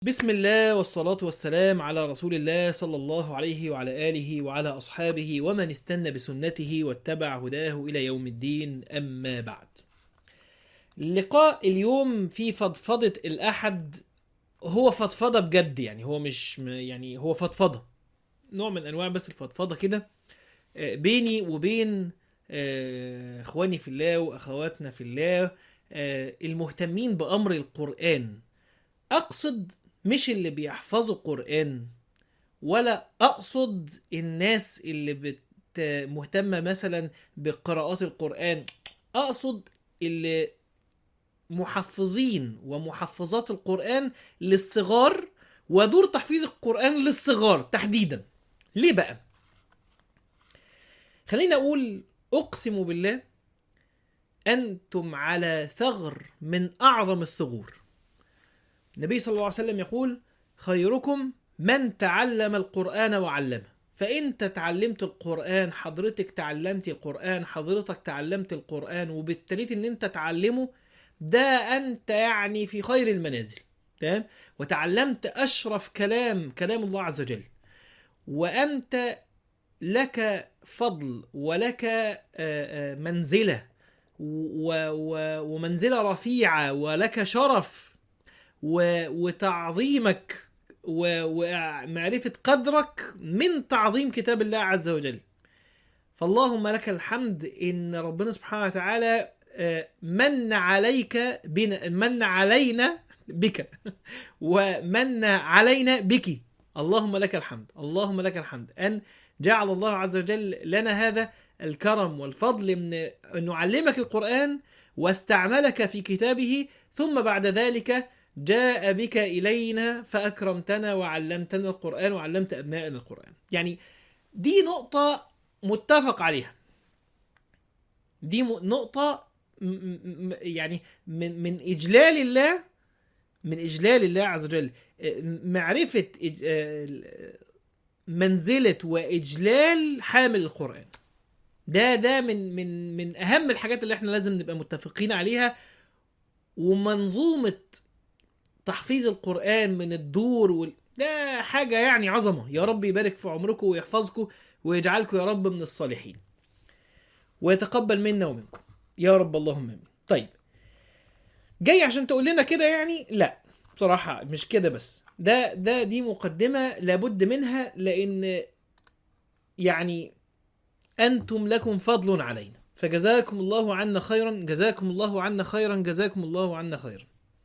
بسم الله والصلاة والسلام على رسول الله صلى الله عليه وعلى آله وعلى أصحابه ومن استنى بسنته واتبع هداه إلى يوم الدين أما بعد اللقاء اليوم في فضفضة الأحد هو فضفضة بجد يعني هو مش يعني هو فضفضة نوع من أنواع بس الفضفضة كده آه، بيني وبين آه، إخواني في الله وأخواتنا في الله آه، المهتمين بأمر القرآن أقصد مش اللي بيحفظوا قرآن ولا أقصد الناس اللي بت مهتمة مثلا بقراءات القرآن أقصد اللي محفظين ومحفظات القرآن للصغار ودور تحفيظ القرآن للصغار تحديدا ليه بقى؟ خليني أقول أقسم بالله أنتم على ثغر من أعظم الثغور النبي صلى الله عليه وسلم يقول خيركم من تعلم القرآن وعلمه فأنت تعلمت القرآن حضرتك تعلمت القرآن حضرتك تعلمت القرآن وبالتالي ان انت تعلمه ده انت يعني في خير المنازل تمام وتعلمت اشرف كلام كلام الله عز وجل وانت لك فضل ولك آه، آه، منزله و- و- ومنزله رفيعه ولك شرف و- وتعظيمك و- ومعرفة قدرك من تعظيم كتاب الله عز وجل فاللهم لك الحمد إن ربنا سبحانه وتعالى آه، من عليك بنا من علينا بك ومن علينا بك اللهم لك الحمد اللهم لك الحمد أن جعل الله عز وجل لنا هذا الكرم والفضل من أن نعلمك القرآن واستعملك في كتابه ثم بعد ذلك جاء بك إلينا فأكرمتنا وعلمتنا القرآن وعلمت أبنائنا القرآن يعني دي نقطة متفق عليها دي م- نقطة م- م- م- يعني من من إجلال الله من إجلال الله عز وجل آه، معرفة إج- آه، منزلة وإجلال حامل القرآن ده ده من من من أهم الحاجات اللي احنا لازم نبقى متفقين عليها ومنظومة تحفيظ القرآن من الدور وال... ده حاجة يعني عظمة يا رب يبارك في عمركم ويحفظكم ويجعلكم يا رب من الصالحين ويتقبل منا ومنكم يا رب اللهم امين طيب جاي عشان تقول لنا كده يعني لا بصراحة مش كده بس ده ده دي مقدمة لابد منها لأن يعني أنتم لكم فضل علينا فجزاكم الله عنا خيرا جزاكم الله عنا خيرا جزاكم الله عنا خيرا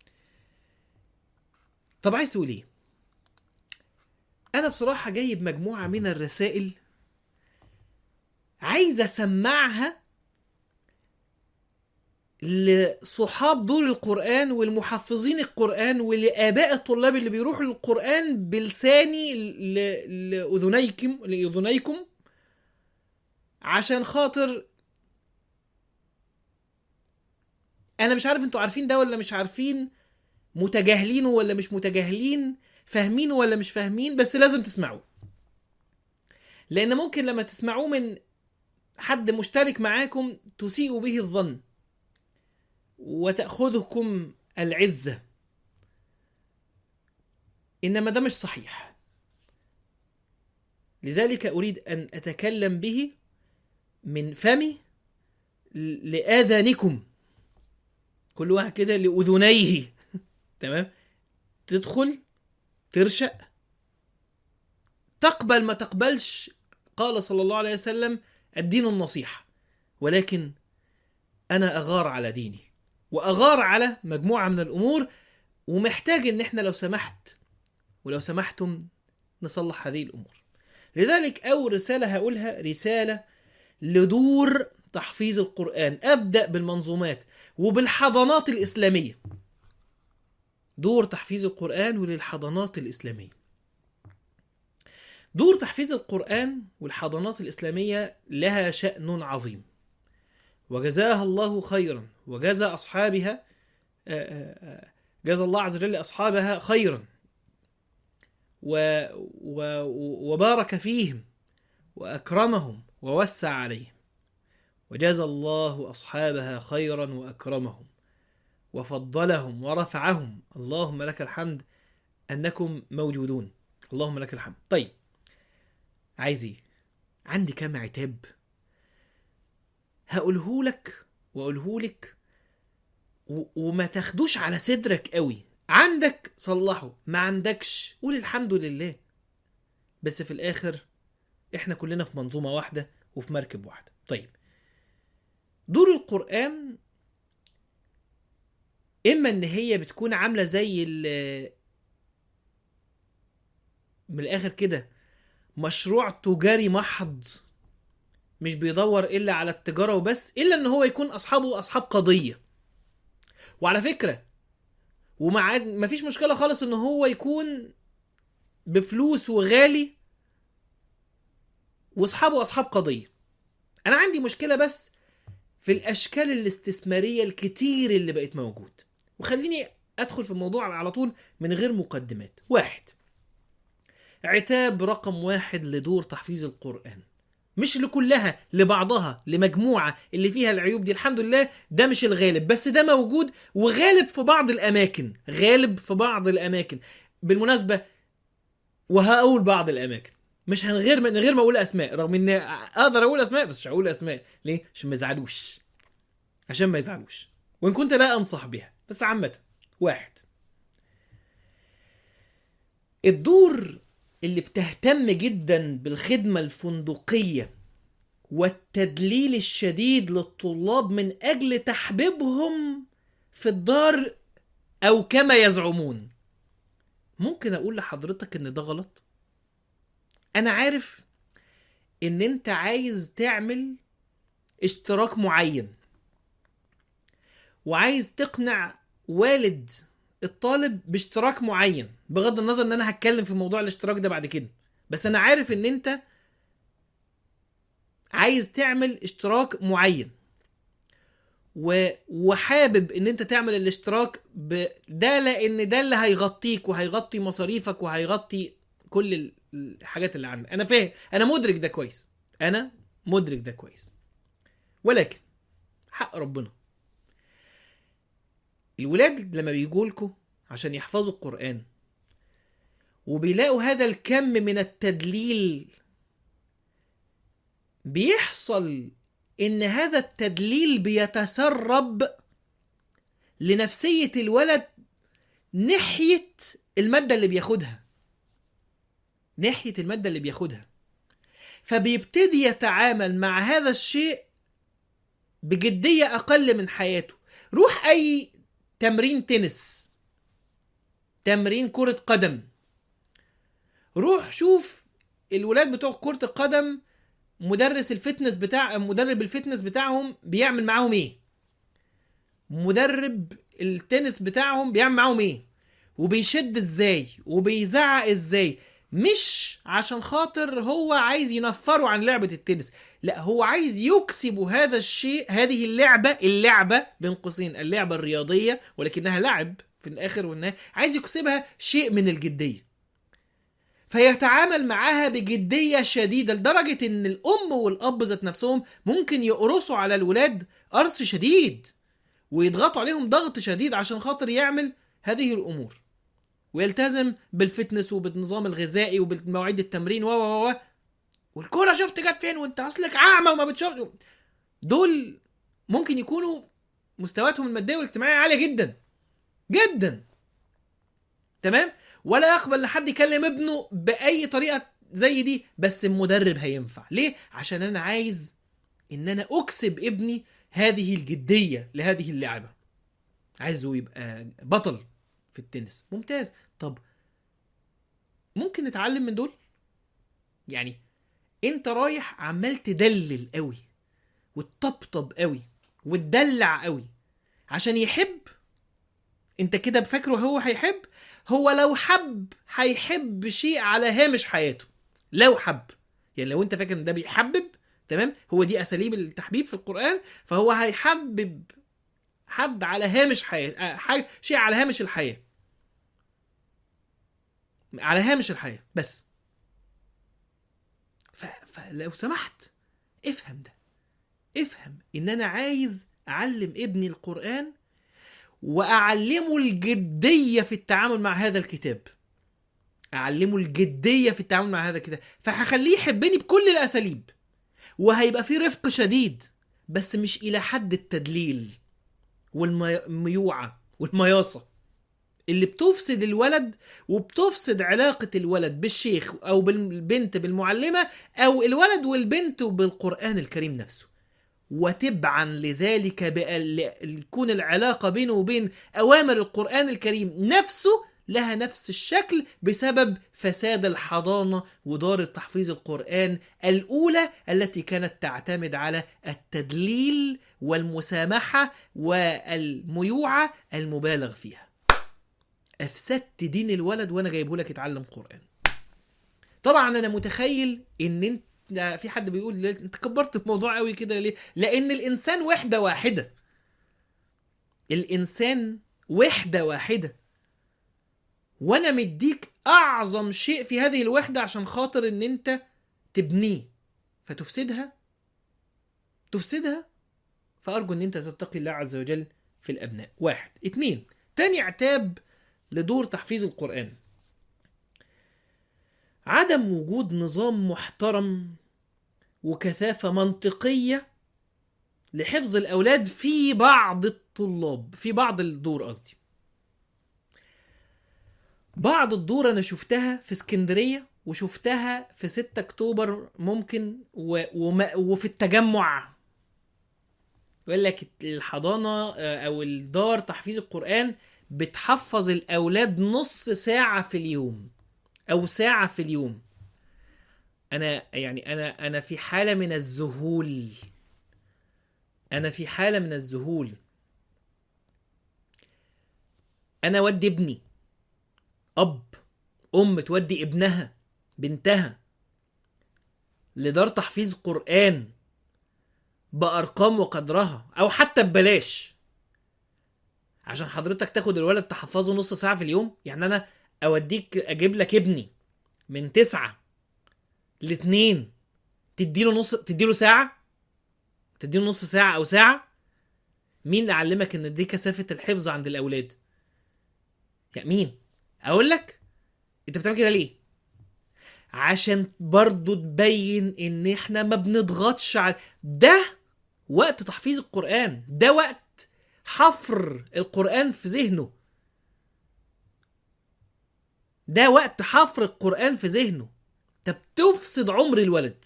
طب عايز تقول ايه انا بصراحه جايب مجموعه من الرسائل عايز اسمعها لصحاب دور القرآن والمحفظين القرآن ولآباء الطلاب اللي بيروحوا للقرآن بلساني ل- لأذنيكم لأذنيكم عشان خاطر أنا مش عارف انتوا عارفين ده ولا مش عارفين متجاهلينه ولا مش متجاهلين فاهمينه ولا مش فاهمين بس لازم تسمعوه لان ممكن لما تسمعوه من حد مشترك معاكم تسيئوا به الظن وتأخذكم العزة إنما ده مش صحيح لذلك أريد أن أتكلم به من فمي ل- لآذانكم كل واحد كده لأذنيه تمام تدخل ترشق تقبل ما تقبلش قال صلى الله عليه وسلم الدين النصيحة ولكن أنا أغار على ديني وأغار على مجموعة من الأمور ومحتاج إن إحنا لو سمحت ولو سمحتم نصلح هذه الأمور لذلك أول رسالة هقولها رسالة لدور تحفيظ القرآن أبدأ بالمنظومات وبالحضانات الإسلامية دور تحفيظ القرآن وللحضانات الإسلامية دور تحفيظ القرآن والحضانات الإسلامية لها شأن عظيم وجزاها الله خيرا وجزى أصحابها آه، آه، آه، جزى الله عز وجل أصحابها خيرا و و وبارك فيهم وأكرمهم ووسع عليهم وجزى الله أصحابها خيرا وأكرمهم وفضلهم ورفعهم اللهم لك الحمد انكم موجودون اللهم لك الحمد طيب عايز ايه عندي كام عتاب هقوله لك واقوله لك و- وما تاخدوش على صدرك قوي عندك صلحه ما عندكش قول الحمد لله بس في الاخر احنا كلنا في منظومه واحده وفي مركب واحده طيب دور القران اما ان هي بتكون عامله زي ال- من الاخر كده مشروع تجاري محض مش بيدور الا على التجاره وبس الا ان هو يكون اصحابه اصحاب قضيه وعلى فكره ومع مفيش مشكله خالص ان هو يكون بفلوس وغالي واصحابه اصحاب قضيه انا عندي مشكله بس في الاشكال الاستثماريه الكتير اللي بقت موجود وخليني ادخل في الموضوع على طول من غير مقدمات واحد عتاب رقم واحد لدور تحفيظ القرآن مش لكلها لبعضها لمجموعة اللي فيها العيوب دي الحمد لله ده مش الغالب بس ده موجود وغالب في بعض الأماكن غالب في بعض الأماكن بالمناسبة وهقول بعض الأماكن مش من غير من غير ما اقول اسماء رغم ان اقدر اقول اسماء بس مش هقول اسماء ليه عشان ما يزعلوش عشان ما يزعلوش وان كنت لا انصح بها بس عامه واحد الدور اللي بتهتم جدا بالخدمه الفندقيه والتدليل الشديد للطلاب من اجل تحبيبهم في الدار او كما يزعمون ممكن اقول لحضرتك ان ده غلط انا عارف ان انت عايز تعمل اشتراك معين وعايز تقنع والد الطالب باشتراك معين بغض النظر ان انا هتكلم في موضوع الاشتراك ده بعد كده بس انا عارف ان انت عايز تعمل اشتراك معين و... وحابب ان انت تعمل الاشتراك ب... ده لان ده اللي هيغطيك وهيغطي مصاريفك وهيغطي كل ال- الحاجات اللي عندك انا فاهم انا مدرك ده كويس انا مدرك ده كويس ولكن حق ربنا الولاد لما بيجوا لكم عشان يحفظوا القرآن وبيلاقوا هذا الكم من التدليل بيحصل ان هذا التدليل بيتسرب لنفسية الولد ناحية المادة اللي بياخدها ناحية المادة اللي بياخدها فبيبتدي يتعامل مع هذا الشيء بجدية أقل من حياته روح أي تمرين تنس تمرين كرة قدم روح شوف الولاد بتوع كرة القدم مدرس الفتنس بتاع مدرب الفتنس بتاعهم بيعمل معاهم ايه مدرب التنس بتاعهم بيعمل معاهم ايه وبيشد ازاي وبيزعق ازاي مش عشان خاطر هو عايز ينفروا عن لعبة التنس لا هو عايز يكسبوا هذا الشيء هذه اللعبة اللعبة بين قوسين اللعبة الرياضية ولكنها لعب في الآخر والنهاية عايز يكسبها شيء من الجدية فيتعامل معاها بجدية شديدة لدرجة ان الام والاب ذات نفسهم ممكن يقرصوا على الولاد قرص شديد ويضغطوا عليهم ضغط شديد عشان خاطر يعمل هذه الامور ويلتزم بالفتنس وبالنظام الغذائي وبمواعيد التمرين و و و والكوره شفت جت فين وانت اصلك اعمى وما بتشوف دول ممكن يكونوا مستوياتهم الماديه والاجتماعيه عاليه جدا جدا تمام ولا يقبل لحد يكلم ابنه باي طريقه زي دي بس المدرب هينفع ليه عشان انا عايز ان انا اكسب ابني هذه الجديه لهذه اللعبه عايزه يبقى بطل في التنس ممتاز طب ممكن نتعلم من دول يعني انت رايح عمال تدلل قوي وتطبطب قوي وتدلع قوي عشان يحب انت كده بفكره هو هيحب هو لو حب هيحب شيء على هامش حياته لو حب يعني لو انت فاكر ان ده بيحبب تمام هو دي اساليب التحبيب في القران فهو هيحبب حد على هامش حياه حاجة شيء على هامش الحياه على هامش الحياه بس ف... فلو سمحت افهم ده افهم ان انا عايز اعلم ابني القران واعلمه الجديه في التعامل مع هذا الكتاب اعلمه الجديه في التعامل مع هذا كده فهخليه يحبني بكل الاساليب وهيبقى في رفق شديد بس مش الى حد التدليل والميوعه والمياصه اللي بتفسد الولد وبتفسد علاقة الولد بالشيخ أو بالبنت بالمعلمة أو الولد والبنت بالقرآن الكريم نفسه وتبعا لذلك بأن يكون العلاقة بينه وبين أوامر القرآن الكريم نفسه لها نفس الشكل بسبب فساد الحضانة ودار تحفيظ القرآن الأولى التي كانت تعتمد على التدليل والمسامحة والميوعة المبالغ فيها افسدت دين الولد وانا جايبه لك يتعلم قران طبعا انا متخيل ان انت في حد بيقول ليه انت كبرت الموضوع قوي كده ليه لان الانسان وحده واحده الانسان وحده واحده وانا مديك اعظم شيء في هذه الوحده عشان خاطر ان انت تبنيه فتفسدها تفسدها فارجو ان انت تتقي الله عز وجل في الابناء واحد اتنين تاني عتاب لدور تحفيظ القرآن عدم وجود نظام محترم وكثافة منطقية لحفظ الأولاد في بعض الطلاب في بعض الدور قصدي بعض الدور أنا شفتها في اسكندرية وشفتها في 6 أكتوبر ممكن و... وما... وفي التجمع يقول لك الحضانة أو الدار تحفيظ القرآن بتحفظ الاولاد نص ساعه في اليوم او ساعه في اليوم انا يعني انا انا في حاله من الذهول انا في حاله من الذهول انا ودي ابني اب ام تودي ابنها بنتها لدار تحفيظ قران بارقام وقدرها او حتى ببلاش عشان حضرتك تاخد الولد تحفظه نص ساعه في اليوم يعني انا اوديك اجيب لك ابني من تسعة لاتنين تديله نص تديله ساعة تديله نص ساعة أو ساعة مين اللي علمك إن دي كثافة الحفظ عند الأولاد؟ يعني مين؟ أقول لك أنت بتعمل كده ليه؟ عشان برضو تبين إن إحنا ما بنضغطش على ده وقت تحفيظ القرآن ده وقت حفر القرآن في ذهنه ده وقت حفر القرآن في ذهنه انت بتفسد عمر الولد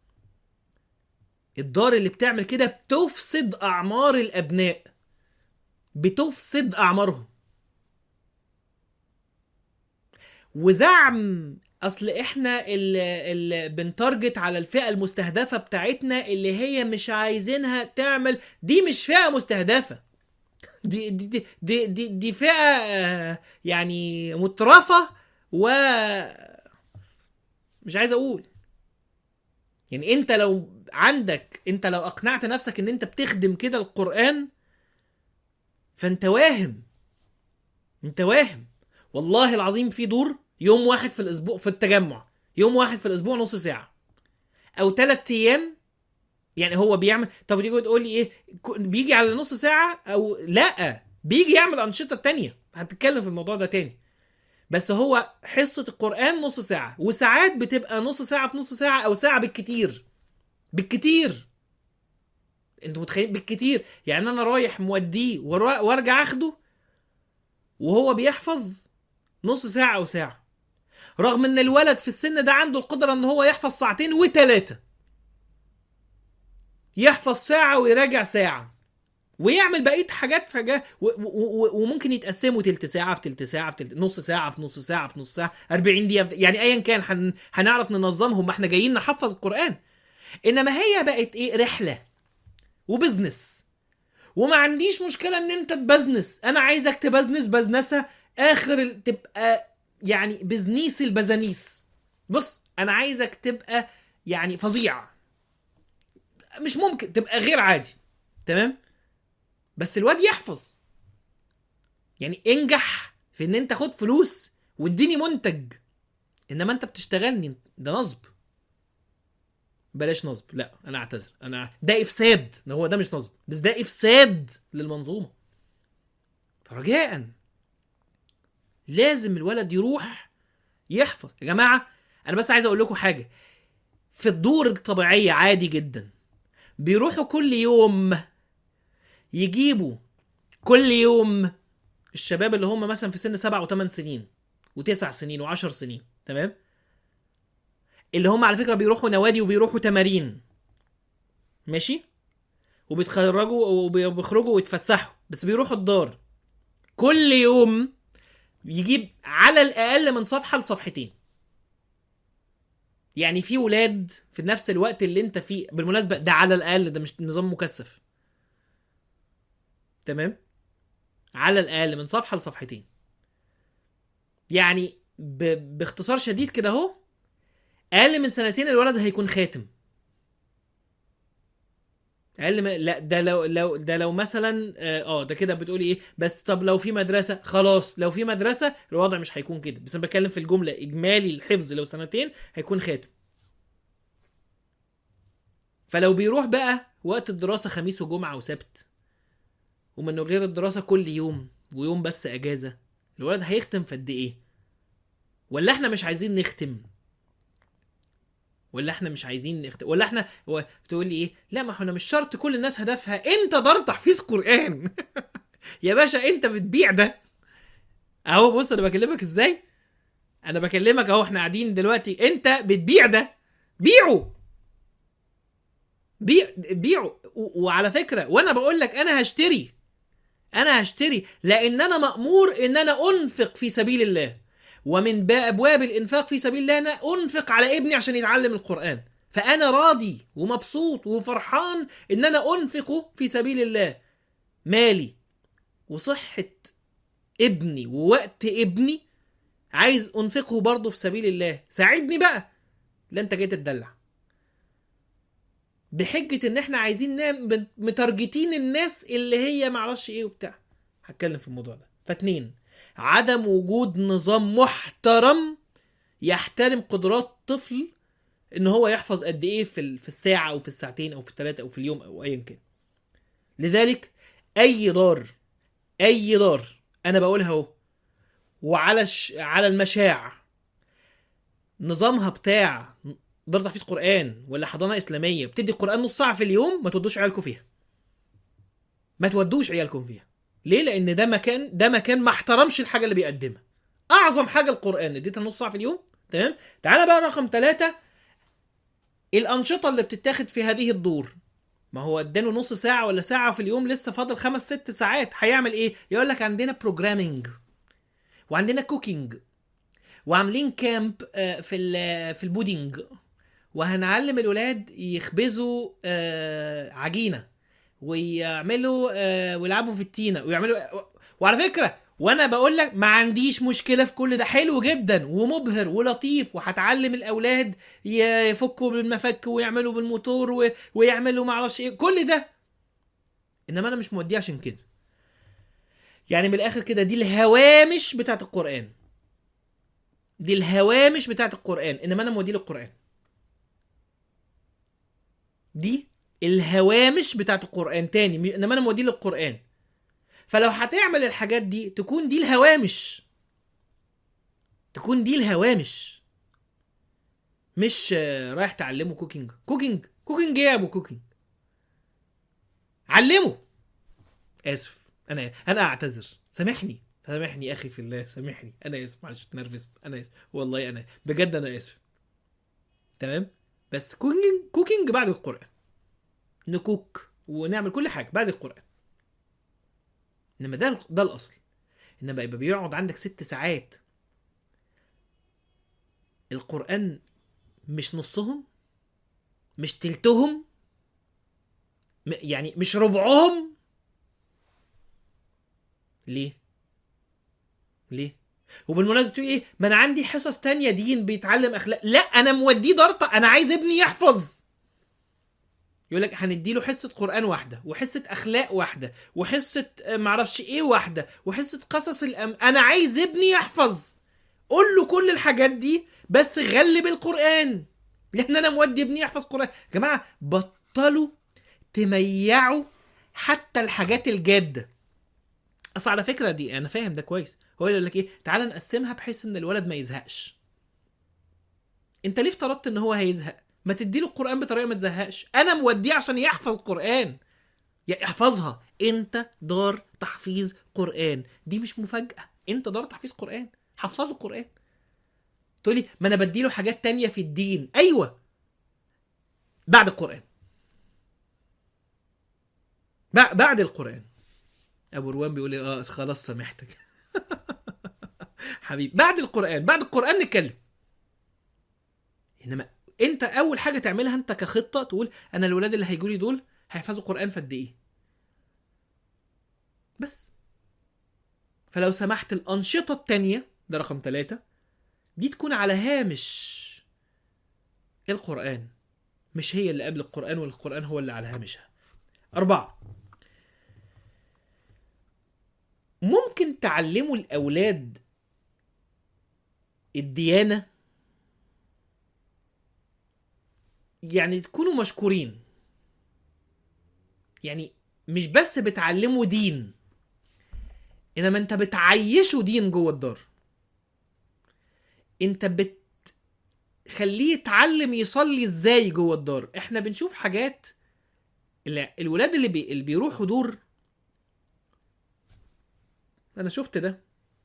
الدار اللي بتعمل كده بتفسد أعمار الأبناء بتفسد أعمارهم وزعم اصل احنا اللي, اللي بنتارجت على الفئه المستهدفه بتاعتنا اللي هي مش عايزينها تعمل دي مش فئه مستهدفه دي دي دي دي, دي, دي فئه يعني مترفه و مش عايز اقول يعني انت لو عندك انت لو اقنعت نفسك ان انت بتخدم كده القران فانت واهم انت واهم والله العظيم في دور يوم واحد في الاسبوع في التجمع يوم واحد في الاسبوع نص ساعه او ثلاث ايام يعني هو بيعمل طب تيجي تقول لي ايه بيجي على نص ساعه او لا بيجي يعمل انشطه تانية هنتكلم في الموضوع ده تاني بس هو حصه القران نص ساعه وساعات بتبقى نص ساعه في نص ساعه او ساعه بالكتير بالكتير انتوا متخيلين بالكتير يعني انا رايح موديه وارجع اخده وهو بيحفظ نص ساعه او ساعه رغم ان الولد في السن ده عنده القدره ان هو يحفظ ساعتين وثلاثه يحفظ ساعه ويراجع ساعه ويعمل بقيه حاجات فجاه وممكن يتقسموا تلت ساعه في تلت ساعه في تلت نص ساعه في نص ساعه في نص ساعه 40 دقيقه يعني ايا كان هن... هنعرف ننظمهم ما احنا جايين نحفظ القران انما هي بقت ايه رحله وبزنس وما عنديش مشكله ان انت تبزنس انا عايزك تبزنس بزنسه اخر تبقى يعني بزنيس البزانيس بص انا عايزك تبقى يعني فظيع مش ممكن تبقى غير عادي تمام بس الواد يحفظ يعني انجح في ان انت خد فلوس واديني منتج انما انت بتشتغلني ده نصب بلاش نصب لا انا اعتذر انا ده افساد هو ده مش نصب بس ده افساد للمنظومه فرجاء لازم الولد يروح يحفظ يا جماعه انا بس عايز اقول لكم حاجه في الدور الطبيعيه عادي جدا بيروحوا كل يوم يجيبوا كل يوم الشباب اللي هم مثلا في سن سبع وثمان سنين وتسع سنين وعشر سنين تمام اللي هم على فكره بيروحوا نوادي وبيروحوا تمارين ماشي وبيتخرجوا وبيخرجوا ويتفسحوا بس بيروحوا الدار كل يوم يجيب على الاقل من صفحه لصفحتين يعني في ولاد في نفس الوقت اللي انت فيه بالمناسبه ده على الاقل ده مش نظام مكثف تمام على الاقل من صفحه لصفحتين يعني ب... باختصار شديد كده اهو اقل من سنتين الولد هيكون خاتم اقل ما لا ده لو لو ده لو مثلا اه آه، ده كده بتقولي ايه بس طب لو في مدرسه خلاص لو في مدرسه الوضع مش هيكون كده بس انا بتكلم في الجمله اجمالي الحفظ لو سنتين هيكون خاتم فلو بيروح بقى وقت الدراسه خميس وجمعه وسبت ومنه غير الدراسه كل يوم ويوم بس اجازه الولد هيختم في قد ايه ولا احنا مش عايزين نختم ولا احنا مش عايزين نختم ولا احنا هو تقول لي ايه لا ما احنا مش شرط كل الناس هدفها انت دار تحفيظ قران يا باشا انت بتبيع ده اهو بص انا بكلمك ازاي انا بكلمك اهو احنا قاعدين دلوقتي انت بتبيع ده بيعه بيع بيعه و- وعلى فكره وانا بقول لك انا هشتري انا هشتري لان انا مامور ان انا انفق في سبيل الله ومن با- ابواب الانفاق في سبيل الله انا انفق على ابني عشان يتعلم القران فانا راضي ومبسوط وفرحان ان انا انفق في سبيل الله مالي وصحه ابني ووقت ابني عايز انفقه برضه في سبيل الله ساعدني بقى لا انت جاي تتدلع بحجه ان احنا عايزين نعمل متارجتين الناس اللي هي معرفش ايه وبتاع هتكلم في الموضوع ده فاتنين عدم وجود نظام محترم يحترم قدرات طفل ان هو يحفظ قد ايه في ال- في الساعه او في الساعتين او في الثلاثه او في اليوم او ايا كان لذلك اي دار اي دار انا بقولها اهو وعلى الش... على المشاع نظامها بتاع دار تحفيظ قران ولا حضانه اسلاميه بتدي القران نص ساعه في اليوم ما تودوش عيالكم فيها ما تودوش عيالكم فيها ليه لان ده مكان ده مكان ما احترمش الحاجه اللي بيقدمها اعظم حاجه القران اديتها نص ساعه في اليوم تمام تعالى بقى رقم ثلاثة الانشطه اللي بتتاخد في هذه الدور ما هو اداله نص ساعه ولا ساعه في اليوم لسه فاضل خمس ست ساعات هيعمل ايه يقول لك عندنا بروجرامينج وعندنا كوكينج وعاملين كامب آه، في ال- في البودينج وهنعلم الولاد يخبزوا آه، عجينه ويعملوا آه، ويلعبوا في التينه ويعملوا وعلى فكره وانا بقول لك ما عنديش مشكله في كل ده حلو جدا ومبهر ولطيف وهتعلم الاولاد ي- يفكوا بالمفك ويعملوا بالموتور و... ويعملوا معرفش ايه كل ده انما انا مش موديه عشان كده يعني من الاخر كده دي الهوامش بتاعت القران دي الهوامش بتاعت القران انما انا موديه للقران دي الهوامش بتاعت القران تاني م- انما انا موديه للقران فلو هتعمل الحاجات دي تكون دي الهوامش تكون دي الهوامش مش آه، رايح تعلمه كوكينج كوكينج كوكينج ايه يا ابو كوكينج علمه اسف انا انا اعتذر سامحني سامحني اخي في الله سامحني انا اسف معلش اتنرفزت انا اسف والله انا بجد انا اسف تمام بس كوكينج كوكينج بعد القران نكوك ونعمل كل حاجه بعد القران انما ده ده الاصل انما يبقى بيقعد عندك ست ساعات القران مش نصهم مش تلتهم م- يعني مش ربعهم ليه ليه وبالمناسبه تقول ايه ما انا عندي حصص تانية دين بيتعلم اخلاق لا انا موديه ضرطه انا عايز ابني يحفظ يقول لك هنديله حصه قران واحده وحصه اخلاق واحده وحصه آه، معرفش ايه واحده وحصه قصص الأم... انا عايز ابني يحفظ قول له كل الحاجات دي بس غلب القران لان انا مودي ابني يحفظ قران يا جماعه بطلوا تميعوا حتى الحاجات الجاده اصل على فكره دي انا فاهم ده كويس هو يقول لك ايه تعال نقسمها بحيث ان الولد ما يزهقش انت ليه افترضت ان هو هيزهق ما تديله القران بطريقه ما تزهقش انا موديه عشان يحفظ قران يحفظها انت دار تحفيظ قران دي مش مفاجاه انت دار تحفيظ قران حفظه القران تقول لي ما انا بديله حاجات تانية في الدين ايوه بعد القران بع- بعد القران ابو روان بيقول لي اه خلاص سامحتك حبيبي بعد القران بعد القران نتكلم انما انت اول حاجه تعملها انت كخطه تقول انا الولاد اللي هيجوا لي دول هيحفظوا قران في قد ايه بس فلو سمحت الانشطه التانية ده رقم ثلاثة دي تكون على هامش القران مش هي اللي قبل القران والقران هو اللي على هامشها أربعة ممكن تعلموا الأولاد الديانة يعني تكونوا مشكورين يعني مش بس بتعلموا دين انما انت بتعيشوا دين جوه الدار انت بتخليه يتعلم يصلي ازاي جوه الدار احنا بنشوف حاجات ال- الولاد اللي, بي... اللي بيروحوا دور انا شفت ده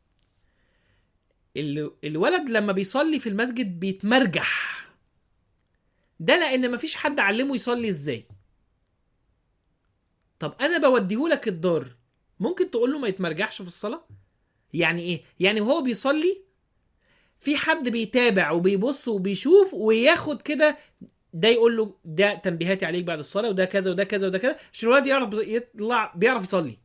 ال- الولد لما بيصلي في المسجد بيتمرجح ده لان مفيش حد علمه يصلي ازاي طب انا بوديهولك الدار ممكن تقول له ما يتمرجحش في الصلاه يعني ايه يعني وهو بيصلي في حد بيتابع وبيبص وبيشوف وياخد كده ده يقول له ده تنبيهاتي عليك بعد الصلاه وده كذا وده كذا وده كذا عشان الولد يعرف يطلع بيعرف يصلي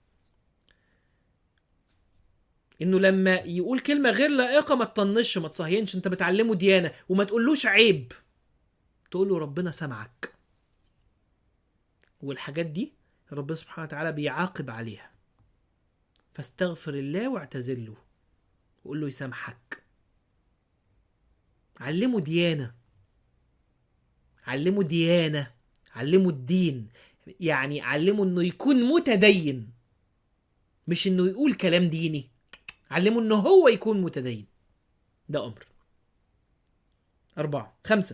انه لما يقول كلمه غير لائقه ما تطنش ما تصهينش انت بتعلمه ديانه وما تقولوش عيب تقول له ربنا سمعك والحاجات دي ربنا سبحانه وتعالى بيعاقب عليها فاستغفر الله واعتذر له وقول له يسامحك علمه ديانه علمه ديانه علمه الدين يعني علمه انه يكون متدين مش انه يقول كلام ديني علمه انه هو يكون متدين ده امر أربعة خمسة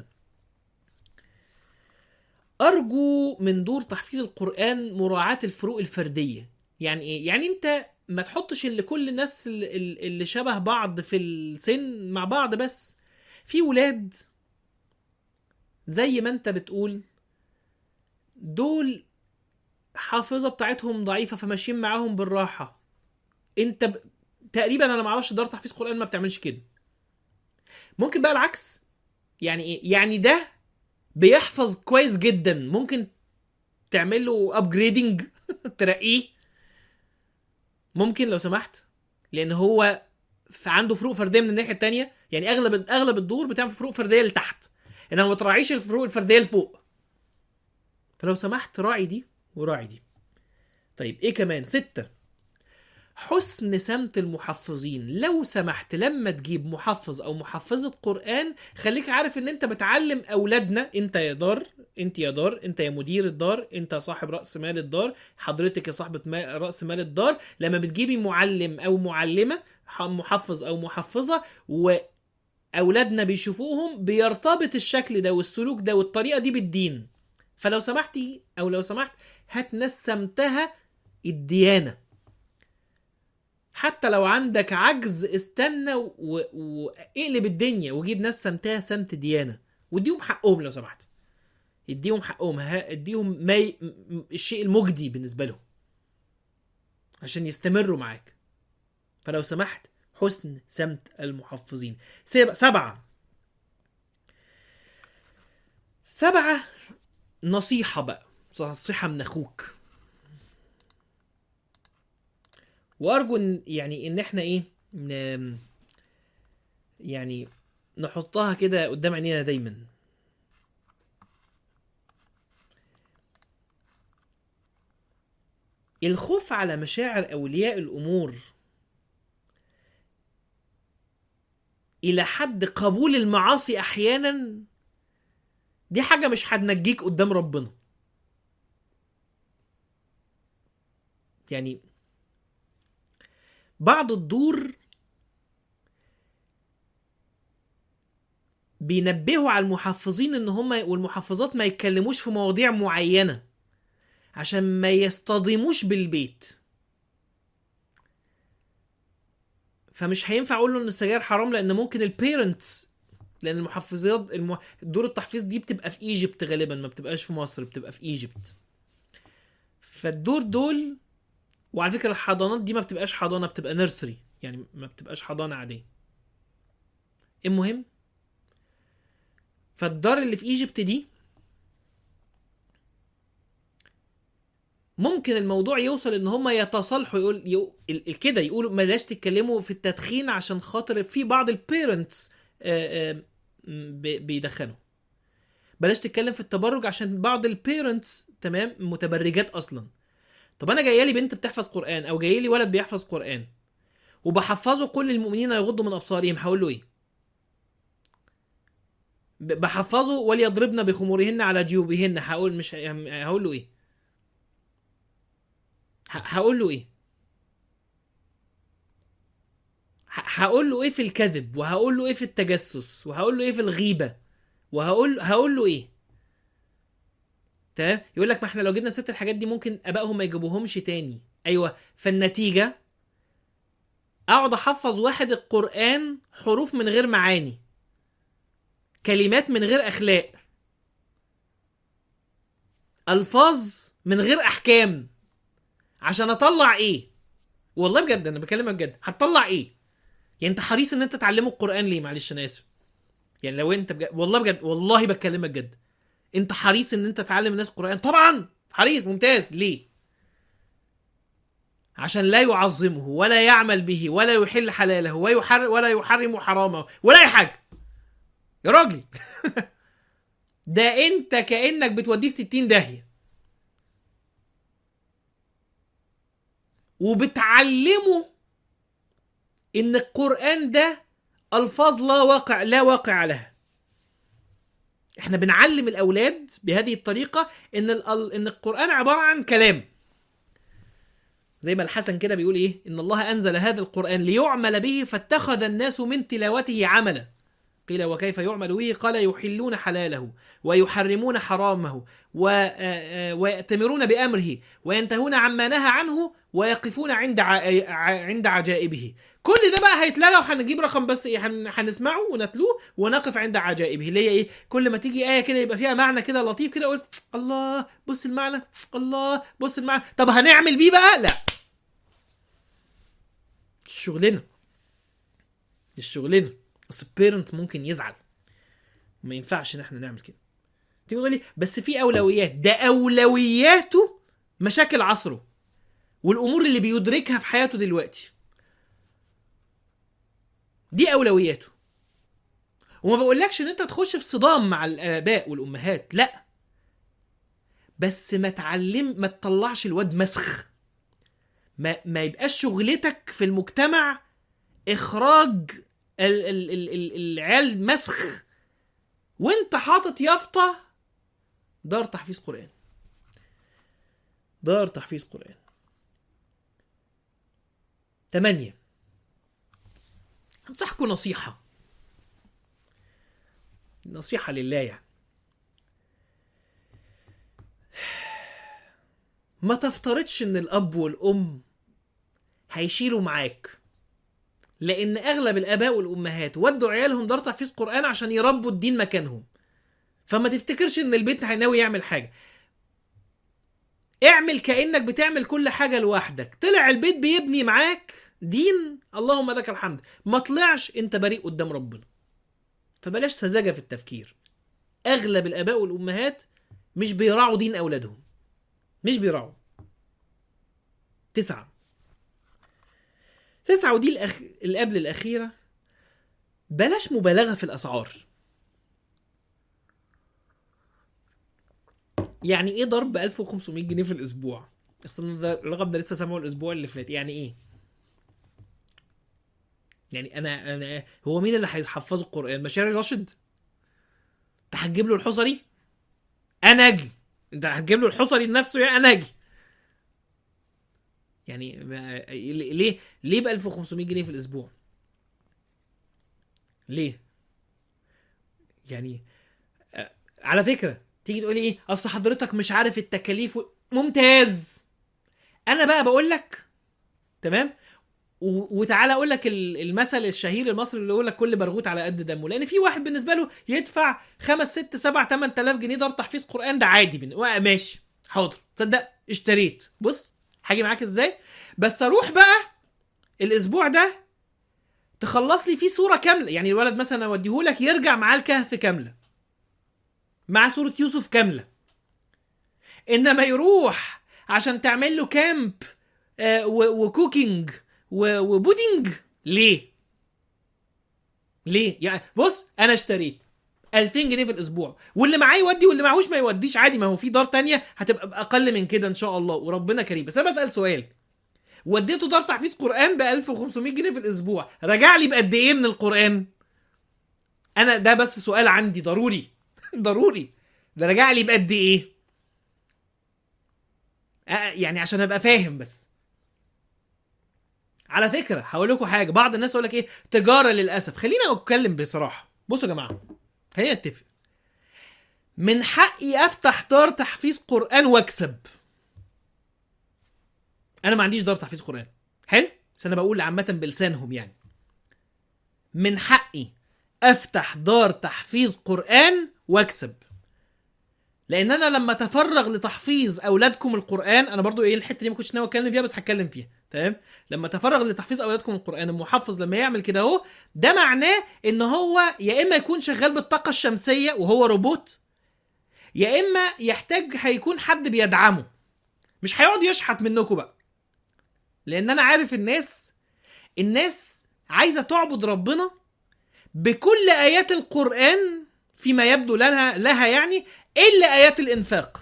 أرجو من دور تحفيظ القرآن مراعاة الفروق الفردية يعني إيه؟ يعني أنت ما تحطش اللي كل الناس اللي اللي شبه بعض في السن مع بعض بس في ولاد زي ما أنت بتقول دول حافظة بتاعتهم ضعيفة فماشيين معاهم بالراحة أنت ب... تقريبا أنا معرفش دار تحفيظ قرآن ما بتعملش كده ممكن بقى العكس يعني ايه يعني ده بيحفظ كويس جدا ممكن تعمل له ابجريدنج ترقيه ممكن لو سمحت لان هو في عنده فروق فرديه من الناحيه التانية يعني اغلب اغلب الدور بتعمل فروق فرديه لتحت انما ما تراعيش الفروق الفرديه لفوق فلو سمحت راعي دي وراعي دي طيب ايه كمان ستة حسن سمت المحفظين لو سمحت لما تجيب محفظ او محفظة قرآن خليك عارف ان انت بتعلم اولادنا انت يا دار انت يا دار انت يا مدير الدار انت صاحب رأس مال الدار حضرتك يا صاحبة ما- رأس مال الدار لما بتجيبي معلم او معلمة ح- محفظ او محفظة واولادنا بيشوفوهم بيرتبط الشكل ده والسلوك ده والطريقة دي بالدين فلو سمحتي او لو سمحت هات ناس سمتها الديانه حتى لو عندك عجز استنى و- واقلب الدنيا وجيب ناس سمتها سمت ديانه واديهم حقهم لو سمحت اديهم حقهم ها- اديهم ما ي... م- الشيء المجدي بالنسبه لهم عشان يستمروا معاك فلو سمحت حسن سمت المحفظين سب- سبعة سبعة نصيحة بقى نصيحة من أخوك وارجو ان يعني ان احنا ايه ن... يعني نحطها كده قدام عينينا دايما الخوف على مشاعر اولياء الامور الى حد قبول المعاصي احيانا دي حاجه مش هتنجيك قدام ربنا يعني بعض الدور بينبهوا على المحفظين ان هم والمحفظات ما يتكلموش في مواضيع معينه عشان ما يصطدموش بالبيت فمش هينفع اقول له ان السجاير حرام لان ممكن البيرنتس لان المحفظات الم... دور التحفيظ دي بتبقى في ايجيبت غالبا ما بتبقاش في مصر بتبقى في ايجيبت فالدور دول وعلى فكره الحضانات دي ما بتبقاش حضانه بتبقى نيرسري يعني ما بتبقاش حضانه عاديه المهم فالدار اللي في ايجيبت دي ممكن الموضوع يوصل ان هم يتصالحوا يقول يقول ال- ال- كده يقولوا بلاش تتكلموا في التدخين عشان خاطر في بعض البيرنتس بيدخنوا بلاش تتكلم في التبرج عشان بعض البيرنتس تمام متبرجات اصلا طب انا جايه لي بنت بتحفظ قران او جاي لي ولد بيحفظ قران وبحفظه كل المؤمنين يغضوا من ابصارهم هقول له ايه ب- بحفظه وليضربن بخمورهن على جيوبهن هقول مش هقول له ايه ه- هقول له ايه ه- هقول له ايه في الكذب وهقول له ايه في التجسس وهقول له ايه في الغيبه وهقول هقول له ايه تمام يقول لك ما احنا لو جبنا ست الحاجات دي ممكن ابائهم ما يجيبوهمش تاني ايوه فالنتيجه اقعد احفظ واحد القران حروف من غير معاني كلمات من غير اخلاق الفاظ من غير احكام عشان اطلع ايه والله بجد انا بكلمك بجد هتطلع ايه يعني انت حريص ان انت تعلمه القران ليه معلش انا اسف يعني لو انت بجد والله بجد والله بكلمك جد انت حريص ان انت تعلم الناس القران طبعا حريص ممتاز ليه عشان لا يعظمه ولا يعمل به ولا يحل حلاله ويحر ولا يحرم حرامه ولا اي حاجه يا راجل ده انت كانك بتوديه في 60 داهيه وبتعلمه ان القران ده الفاظ لا واقع لا واقع لها احنا بنعلم الاولاد بهذه الطريقه ان ال- ان القران عباره عن كلام زي ما الحسن كده بيقول ايه ان الله انزل هذا القران ليعمل به فاتخذ الناس من تلاوته عملا قيل وكيف يعمل به قال يحلون حلاله ويحرمون حرامه و- آه، آه، ويأتمرون بأمره وينتهون عما نهى عنه ويقفون عند ع- ع- عند عجائبه كل ده بقى هيتلغى وهنجيب رقم بس ايه هن- هنسمعه ونتلوه ونقف عند عجائبه اللي هي ايه كل ما تيجي ايه كده يبقى فيها معنى كده لطيف كده قول الله بص المعنى الله بص المعنى طب هنعمل بيه بقى لا مش شغلنا مش شغلنا بس البيرنت ممكن يزعل ما ينفعش ان احنا نعمل كده تيجي تقول لي بس في اولويات ده اولوياته مشاكل عصره والامور اللي بيدركها في حياته دلوقتي دي اولوياته وما بقولكش ان انت تخش في صدام مع الاباء والامهات لا بس ما تعلم ما تطلعش الواد مسخ ما ما يبقاش شغلتك في المجتمع اخراج ال ال ال ال العيال مسخ وانت حاطط يافطه دار تحفيظ قران دار تحفيظ قران تمانية انصحكم نصيحة نصيحة لله يعني ما تفترضش ان الاب والام هيشيلوا معاك لان اغلب الاباء والامهات ودوا عيالهم دار تحفيظ قران عشان يربوا الدين مكانهم فما تفتكرش ان البيت هيناوي يعمل حاجه اعمل كانك بتعمل كل حاجه لوحدك طلع البيت بيبني معاك دين اللهم لك الحمد ما طلعش انت بريء قدام ربنا فبلاش سذاجه في التفكير اغلب الاباء والامهات مش بيراعوا دين اولادهم مش بيراعوا تسعة تسعة ودي الأخ... اللي قبل الأخيرة بلاش مبالغة في الأسعار يعني ايه ضرب 1500 جنيه في الاسبوع اصل ده الرقم ده لسه سامعه الاسبوع اللي فات يعني ايه يعني انا انا هو مين اللي هيحفظه القران مشاري راشد انت هتجيب له الحصري انا اجي انت هتجيب له الحصري لنفسه يعني انا اجي يعني ما- ليه ليه ب 1500 جنيه في الاسبوع ليه يعني آه، على فكره تيجي تقولي ايه اصل حضرتك مش عارف التكاليف و... ممتاز انا بقى بقول لك تمام و... وتعالى اقول لك ال- المثل الشهير المصري اللي يقول لك كل برغوت على قد دمه لان في واحد بالنسبه له يدفع 5 6 7 8000 جنيه دار تحفيظ قران ده عادي بن... وا- ماشي حاضر تصدق اشتريت بص هاجي معاك ازاي بس اروح بقى الاسبوع ده تخلص لي فيه صوره كامله يعني الولد مثلا اوديهولك يرجع معاه الكهف كامله مع صوره يوسف كامله انما يروح عشان تعمل له كامب آه، و- وكوكينج و- وبودينج ليه ليه يعني بص انا اشتريت 2000 جنيه في الاسبوع واللي معاه يودي واللي معهوش ما يوديش عادي ما هو في دار تانية هتبقى باقل من كده ان شاء الله وربنا كريم بس انا بسال سؤال وديته دار تحفيظ قران ب 1500 جنيه في الاسبوع رجع لي بقد ايه من القران انا ده بس سؤال عندي ضروري ضروري ده رجع لي بقد ايه آه، يعني عشان ابقى فاهم بس على فكره هقول لكم حاجه بعض الناس يقول لك ايه تجاره للاسف خلينا اتكلم بصراحه بصوا يا جماعه خلينا نتفق من حقي افتح دار تحفيظ قران واكسب انا ما عنديش دار تحفيظ قران حلو بس انا بقول عامه بلسانهم يعني من حقي افتح دار تحفيظ قران واكسب لان انا لما اتفرغ لتحفيظ اولادكم القران انا برضو ايه الحته دي ما كنتش ناوي اتكلم فيها بس هتكلم فيها تمام لما اتفرغ لتحفيظ اولادكم القران المحفظ لما يعمل كده اهو ده معناه ان هو يا اما يكون شغال بالطاقه الشمسيه وهو روبوت يا اما يحتاج هيكون حد بيدعمه مش هيقعد يشحت منكم بقى لان انا عارف الناس الناس عايزه تعبد ربنا بكل ايات القران فيما يبدو لها لها يعني الا ايات الانفاق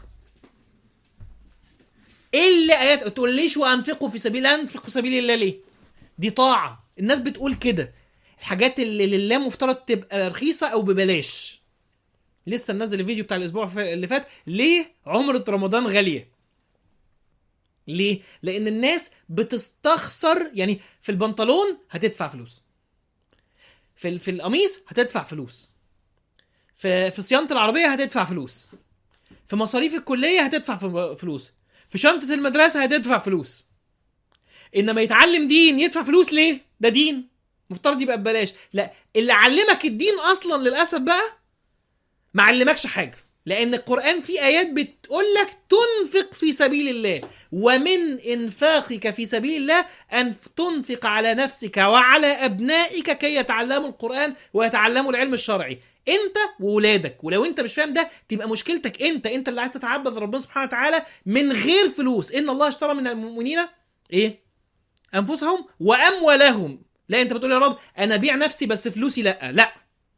الا ايات ما تقوليش وانفقوا في سبيل الله انفقوا في سبيل الله ليه دي طاعه الناس بتقول كده الحاجات اللي لله مفترض تبقى رخيصه او ببلاش لسه منزل الفيديو بتاع الاسبوع اللي فات ليه عمره رمضان غاليه ليه لان الناس بتستخسر يعني في البنطلون هتدفع فلوس في ال- في القميص هتدفع فلوس في في صيانه العربيه هتدفع فلوس في مصاريف الكليه هتدفع ف- فلوس في شنطه المدرسه هتدفع فلوس انما يتعلم دين يدفع فلوس ليه ده دين مفترض يبقى ببلاش لا اللي علمك الدين اصلا للاسف بقى ما علمكش حاجه لان القران فيه ايات بتقول لك تنفق في سبيل الله ومن انفاقك في سبيل الله ان تنفق على نفسك وعلى ابنائك كي يتعلموا القران ويتعلموا العلم الشرعي انت وولادك ولو انت مش فاهم ده تبقى مشكلتك انت انت اللي عايز تتعبد ربنا سبحانه وتعالى من غير فلوس ان الله اشترى من المؤمنين ايه انفسهم واموالهم لا انت بتقول يا رب انا ابيع نفسي بس فلوسي لا لا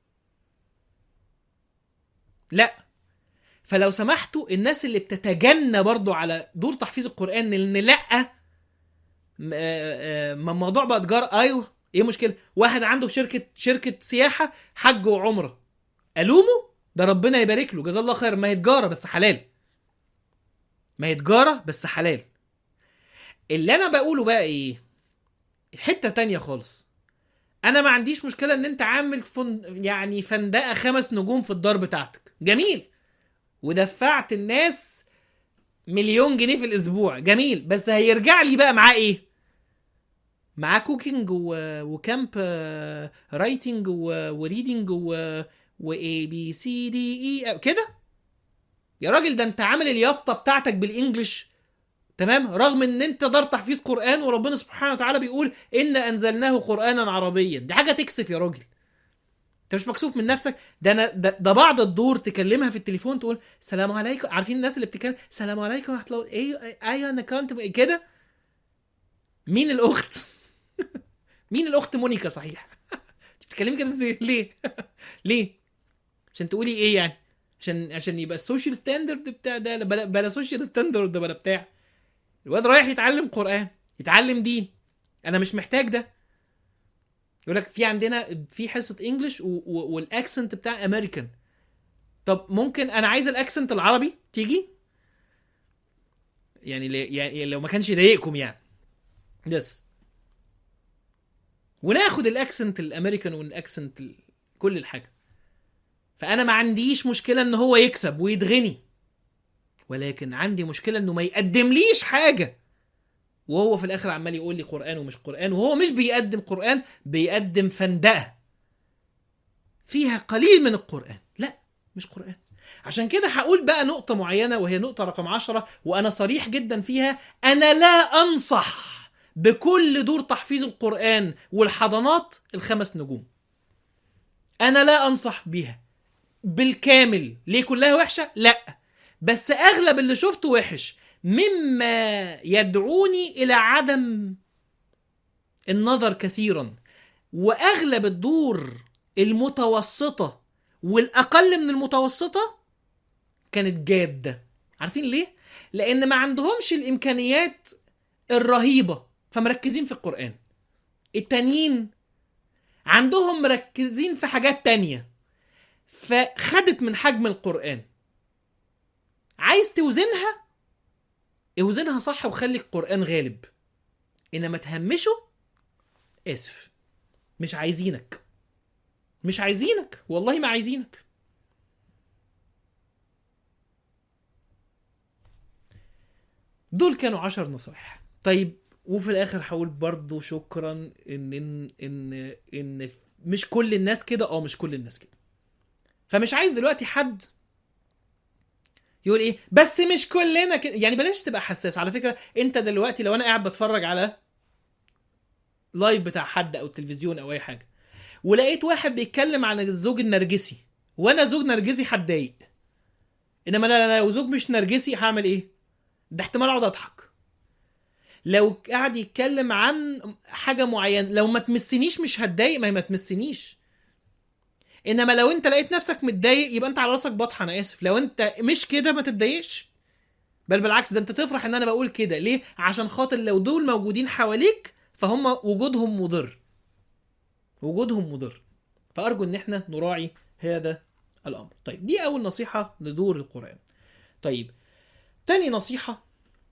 لا فلو سمحتوا الناس اللي بتتجنى برضو على دور تحفيظ القران ان لا م- آه، آه، ما الموضوع بقى تجاره ايوه ايه مشكله واحد عنده في شركه شركه سياحه حج وعمره الومه ده ربنا يبارك له جزاه الله خير ما هي تجاره بس حلال ما هي تجاره بس حلال اللي انا بقوله بقى ايه حته تانية خالص انا ما عنديش مشكله ان انت عامل فن... يعني فندقه خمس نجوم في الدار بتاعتك جميل ودفعت الناس مليون جنيه في الاسبوع جميل بس هيرجع لي بقى معاه ايه معاه كوكينج و... وكامب آه، رايتنج و... وريدنج و... واي بي سي دي اي كده يا راجل ده انت عامل اليافطه بتاعتك بالانجلش تمام رغم ان انت دار تحفيظ قران وربنا سبحانه وتعالى بيقول ان انزلناه قرانا عربيا دي حاجه تكسف يا راجل انت مش مكسوف من نفسك ده انا ده, ده بعض الدور تكلمها في التليفون تقول سلام عليكم عارفين الناس اللي بتتكلم سلام عليكم ورحمه الله ايه ايوه انا كنت كده مين الاخت مين الاخت مونيكا صحيح انت بتتكلمي كده ازاي ليه ليه عشان تقولي ايه يعني عشان عشان يبقى السوشيال ستاندرد بتاع ده بلا, بلا سوشيال ستاندرد ده بلا بتاع الواد رايح يتعلم قران يتعلم دين انا مش محتاج ده يقول لك في عندنا في حصه انجلش والاكسنت بتاع امريكان طب ممكن انا عايز الاكسنت العربي تيجي يعني لي- يعني لو ما كانش يضايقكم يعني يس وناخد الاكسنت الامريكان والاكسنت ال- كل الحاجه فانا ما عنديش مشكله ان هو يكسب ويتغني ولكن عندي مشكله انه ما يقدمليش حاجه وهو في الاخر عمال يقول لي قران ومش قران وهو مش بيقدم قران بيقدم فندقه فيها قليل من القران لا مش قران عشان كده هقول بقى نقطة معينة وهي نقطة رقم عشرة وأنا صريح جدا فيها أنا لا أنصح بكل دور تحفيظ القرآن والحضانات الخمس نجوم أنا لا أنصح بيها بالكامل ليه كلها وحشة؟ لا بس أغلب اللي شفته وحش مما يدعوني إلى عدم النظر كثيرا وأغلب الدور المتوسطة والأقل من المتوسطة كانت جادة عارفين ليه؟ لأن ما عندهمش الإمكانيات الرهيبة فمركزين في القرآن التانيين عندهم مركزين في حاجات تانية فخدت من حجم القرآن عايز توزنها اوزنها صح وخلي القرآن غالب انما تهمشه اسف مش عايزينك مش عايزينك والله ما عايزينك دول كانوا عشر نصائح طيب وفي الاخر هقول برضو شكرا ان ان ان, إن مش كل الناس كده اه مش كل الناس كده فمش عايز دلوقتي حد يقول ايه بس مش كلنا كده يعني بلاش تبقى حساس على فكره انت دلوقتي لو انا قاعد بتفرج على لايف بتاع حد او التلفزيون او اي حاجه ولقيت واحد بيتكلم عن الزوج النرجسي وانا زوج نرجسي هتضايق انما لا لا لا لو زوج مش نرجسي هعمل ايه ده احتمال اقعد اضحك لو قاعد يتكلم عن حاجه معينه لو ما تمسنيش مش هتضايق ما هي ما تمسنيش انما لو انت لقيت نفسك متضايق يبقى انت على راسك بطحه انا اسف لو انت مش كده ما تتضايقش بل بالعكس ده انت تفرح ان انا بقول كده ليه عشان خاطر لو دول موجودين حواليك فهم وجودهم مضر وجودهم مضر فارجو ان احنا نراعي هذا الامر طيب دي اول نصيحه لدور القران طيب تاني نصيحه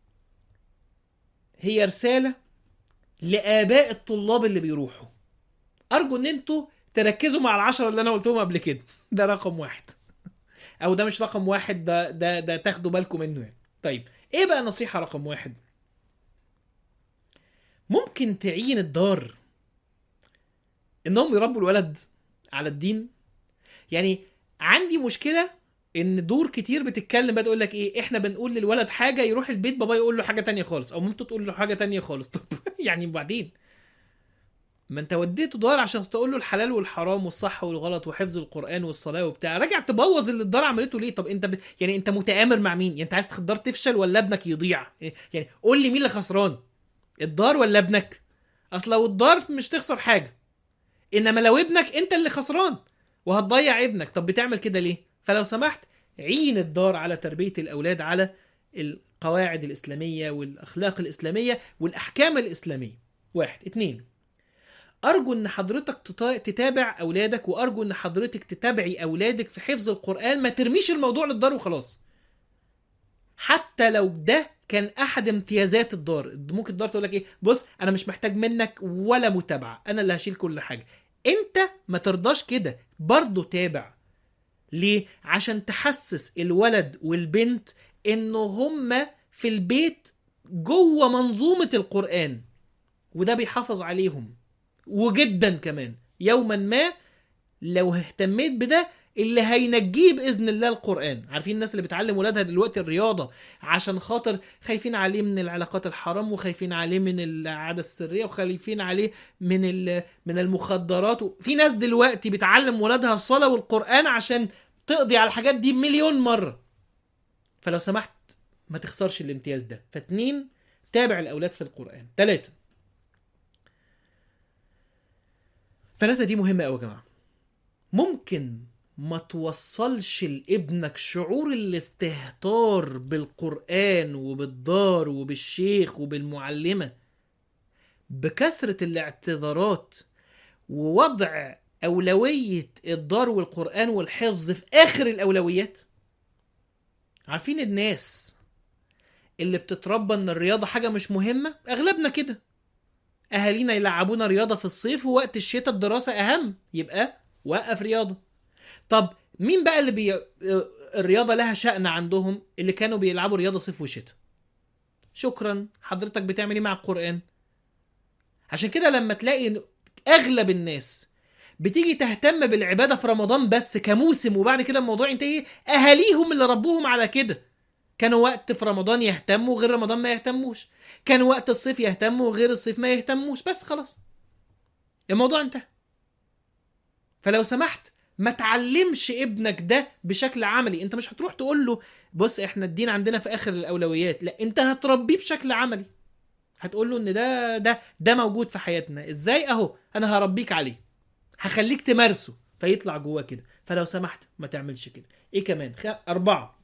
هي رساله لاباء الطلاب اللي بيروحوا ارجو ان انتوا تركزوا مع العشرة اللي انا قلتهم قبل كده ده رقم واحد او ده مش رقم واحد ده ده ده تاخدوا بالكم منه يعني طيب ايه بقى نصيحة رقم واحد ممكن تعين الدار انهم يربوا الولد على الدين يعني عندي مشكلة ان دور كتير بتتكلم بقى تقول لك ايه احنا بنقول للولد حاجة يروح البيت بابا يقول له حاجة تانية خالص او مامته تقول له حاجة تانية خالص طب يعني وبعدين ما انت وديته دار عشان تقول له الحلال والحرام والصح والغلط وحفظ القران والصلاه وبتاع راجع تبوظ اللي الدار عملته ليه طب انت ب... يعني انت متآمر مع مين يعني انت عايز الدار تفشل ولا ابنك يضيع يعني قول لي مين اللي خسران الدار ولا ابنك اصل لو الدار مش تخسر حاجه انما لو ابنك انت اللي خسران وهتضيع ابنك طب بتعمل كده ليه فلو سمحت عين الدار على تربيه الاولاد على القواعد الاسلاميه والاخلاق الاسلاميه والاحكام الاسلاميه واحد اتنين ارجو ان حضرتك تتابع اولادك وارجو ان حضرتك تتابعي اولادك في حفظ القران ما ترميش الموضوع للدار وخلاص حتى لو ده كان احد امتيازات الدار ممكن الدار تقول لك ايه بص انا مش محتاج منك ولا متابعه انا اللي هشيل كل حاجه انت ما ترضاش كده برضه تابع ليه عشان تحسس الولد والبنت ان هما في البيت جوه منظومه القران وده بيحافظ عليهم وجدا كمان يوما ما لو اهتميت بده اللي هينجيه باذن الله القران عارفين الناس اللي بتعلم ولادها دلوقتي الرياضه عشان خاطر خايفين عليه من العلاقات الحرام وخايفين عليه من العاده السريه وخايفين عليه من من المخدرات في ناس دلوقتي بتعلم ولادها الصلاه والقران عشان تقضي على الحاجات دي مليون مره فلو سمحت ما تخسرش الامتياز ده فاتنين تابع الاولاد في القران ثلاثه ثلاثة دي مهمة قوي يا جماعة ممكن ما توصلش لابنك شعور الاستهتار بالقرآن وبالدار وبالشيخ وبالمعلمة بكثرة الاعتذارات ووضع أولوية الدار والقرآن والحفظ في آخر الأولويات عارفين الناس اللي بتتربى ان الرياضة حاجة مش مهمة أغلبنا كده اهالينا يلعبونا رياضه في الصيف ووقت الشتاء الدراسه اهم يبقى وقف رياضه طب مين بقى اللي بي... الرياضه لها شأن عندهم اللي كانوا بيلعبوا رياضه صيف وشتاء شكرا حضرتك بتعمل ايه مع القران عشان كده لما تلاقي إن اغلب الناس بتيجي تهتم بالعباده في رمضان بس كموسم وبعد كده الموضوع ينتهي اهاليهم اللي ربوهم على كده كانوا وقت في رمضان يهتموا غير رمضان ما يهتموش كانوا وقت الصيف يهتموا غير الصيف ما يهتموش بس خلاص الموضوع انتهى فلو سمحت ما تعلمش ابنك ده بشكل عملي انت مش هتروح تقول له بص احنا الدين عندنا في اخر الاولويات لا انت هتربيه بشكل عملي هتقول له ان ده ده ده موجود في حياتنا ازاي اهو انا هربيك عليه هخليك تمارسه فيطلع جواه كده فلو سمحت ما تعملش كده ايه كمان خ... اربعة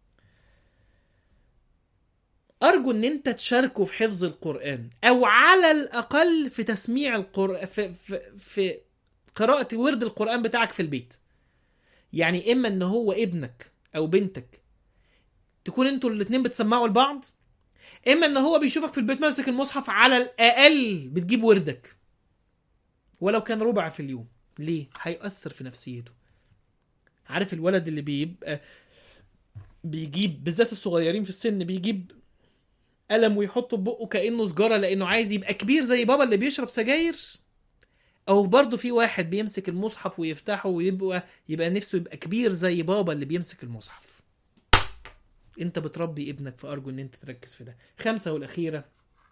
ارجو ان انت تشاركه في حفظ القران او على الاقل في تسميع القران في, في, في قراءة ورد القرآن بتاعك في البيت يعني إما إن هو ابنك أو بنتك تكون انتوا الاتنين بتسمعوا لبعض إما إن هو بيشوفك في البيت ماسك المصحف على الأقل بتجيب وردك ولو كان ربع في اليوم ليه؟ هيأثر في نفسيته عارف الولد اللي بيبقى بيجيب بالذات الصغيرين في السن بيجيب قلم ويحطه في بقه كانه سجاره لانه عايز يبقى كبير زي بابا اللي بيشرب سجاير او برضه في واحد بيمسك المصحف ويفتحه ويبقى يبقى نفسه يبقى كبير زي بابا اللي بيمسك المصحف انت بتربي ابنك فارجو ان انت تركز في ده خمسة والاخيرة